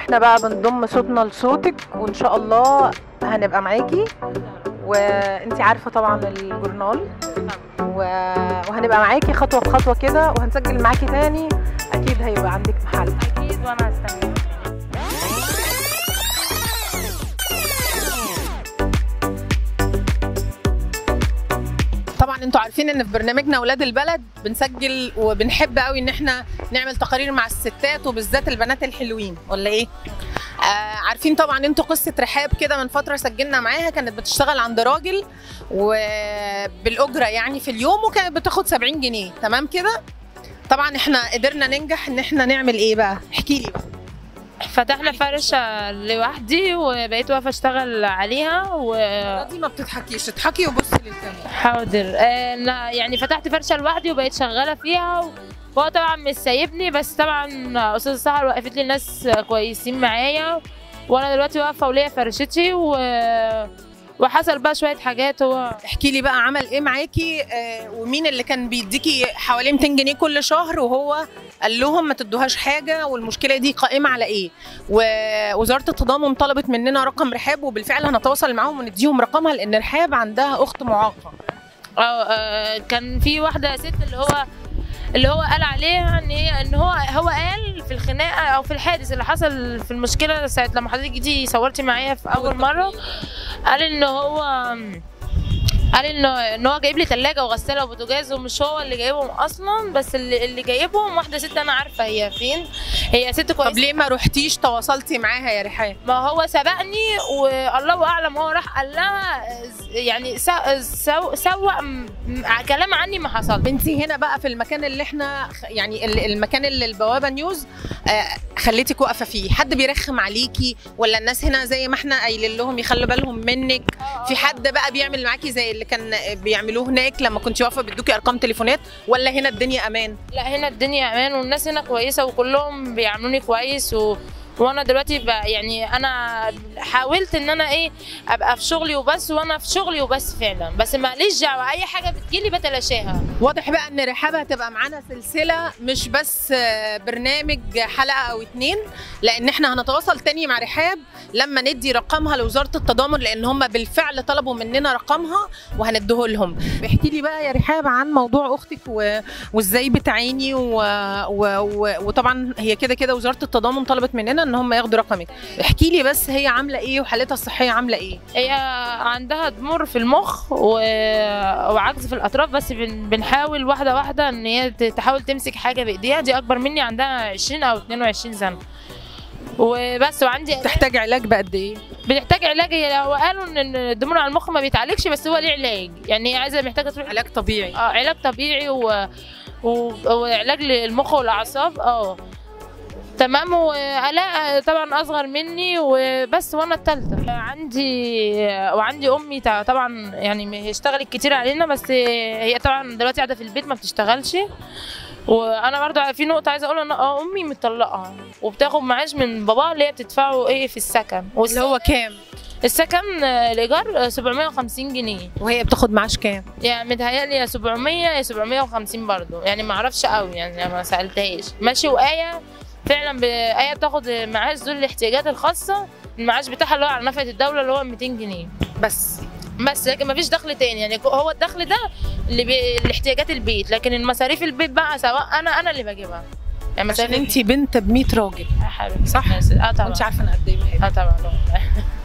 احنا بقى بنضم صوتنا لصوتك وان شاء الله هنبقى معاكي وانتي عارفه طبعا الجورنال و... وهنبقى معاكي خطوه بخطوه كده وهنسجل معاكي تاني اكيد هيبقى عندك محل اكيد وانا هستنى طبعا انتوا عارفين ان في برنامجنا اولاد البلد بنسجل وبنحب قوي ان احنا نعمل تقارير مع الستات وبالذات البنات الحلوين ولا ايه آه عارفين طبعا انتوا قصه رحاب كده من فتره سجلنا معاها كانت بتشتغل عند راجل وبالاجره يعني في اليوم وكانت بتاخد 70 جنيه تمام كده طبعا احنا قدرنا ننجح ان احنا نعمل ايه بقى احكي لي بقى فتحنا فرشة لوحدي وبقيت واقفة اشتغل عليها وحاضر دي ما بتضحكيش اضحكي وبصي للكاميرا آه، لا، يعني فتحت فرشة لوحدي وبقيت شغالة فيها وهو طبعا مش سايبني بس طبعا استاذ سهر وقفت لي ناس كويسين معايا وانا دلوقتي واقفه وليا فرشتي و... وحصل بقى شويه حاجات هو احكي لي بقى عمل ايه معاكي آه ومين اللي كان بيديكي حوالي 200 جنيه كل شهر وهو قال لهم ما تدوهاش حاجه والمشكله دي قائمه على ايه ووزاره التضامن طلبت مننا رقم رحاب وبالفعل هنتواصل معاهم ونديهم رقمها لان رحاب عندها اخت معاقه اه آه، كان في واحده ست اللي هو اللي هو قال عليها ان هي ان هو هو قال في الخناقه او في الحادث اللي حصل في المشكله ساعه لما حضرتك جيتي صورتي معايا في اول مره قال ان هو قال انه ان هو جايب لي ثلاجه وغساله وبوتاجاز ومش هو اللي جايبهم اصلا بس اللي اللي جايبهم واحده ست انا عارفه هي فين هي ست طب كويسه ليه ما رحتيش تواصلتي معاها يا رحاب ما هو سبقني والله اعلم هو راح قال لها يعني سو- سو- سوق م- م- كلام عني ما حصل انتي هنا بقى في المكان اللي احنا خ- يعني ال- المكان اللي البوابه نيوز آه، خليتك واقفه فيه حد بيرخم عليكي ولا الناس هنا زي ما احنا قايلين لهم يخلوا بالهم منك في حد بقى بيعمل معاكي زي اللي كان بيعملوه هناك لما كنت واقفه بيدوكي ارقام تليفونات ولا هنا الدنيا امان لا هنا الدنيا امان والناس هنا كويسه وكلهم بيعاملوني كويس و... وانا دلوقتي بقى يعني انا حاولت ان انا ايه ابقى في شغلي وبس وانا في شغلي وبس فعلا بس ماليش دعوه اي حاجه بتجيلي بتلاشاها واضح بقى ان رحاب هتبقى معانا سلسله مش بس آه، برنامج حلقه او اتنين لان احنا هنتواصل تاني مع رحاب لما ندي رقمها لوزاره التضامن لان هم بالفعل طلبوا مننا رقمها وهنديه لهم احكي لي بقى يا رحاب عن موضوع اختك و... وازاي بتعيني و... و... و... وطبعا هي كده كده وزاره التضامن طلبت مننا ان هم ياخدوا رقمك احكي لي بس هي عامله ايه وحالتها الصحيه عامله ايه هي عندها ضمور في المخ و... وعجز في الاطراف بس بن... بنحاول واحده واحده ان هي ت- تحاول تمسك حاجه بايديها دي اكبر مني عندها 20 او 22 سنه وبس وعندي تحتاج علاج بقد ايه بتحتاج علاج هي هو قالوا ان الضمور على المخ ما بيتعالجش بس هو ليه علاج يعني هي عايزه محتاجه تروح علاج طبيعي اه علاج طبيعي و... و... وعلاج للمخ والاعصاب اه تمام وعلاء طبعا اصغر مني وبس وانا التالتة عندي وعندي امي تع- طبعا يعني هي اشتغلت كتير علينا بس هي طبعا دلوقتي قاعده في البيت ما بتشتغلش وانا برضو في نقطه عايزه اقولها ان آه امي مطلقه وبتاخد معاش من باباها اللي هي بتدفعه ايه في السكن اللي هو كام السكن آه، الايجار 750 جنيه وهي بتاخد معاش كام يعني متهيألي يا 700 يا 750 برضو يعني ما اعرفش قوي يعني أنا ما سالتهاش ماشي وآية فعلا ب... آية بتاخد معاش ذو الاحتياجات الخاصة المعاش بتاعها اللي هو على نفقة الدولة اللي هو 200 جنيه بس بس لكن ما فيش دخل تاني يعني هو الدخل ده اللي بي... لاحتياجات البيت لكن المصاريف البيت بقى سواء انا انا اللي بجيبها يعني عشان مصاريف انت بنت ب 100 راجل يا حبيبتي صح؟ اه طبعا انت عارفه انا قد ايه اه طبعا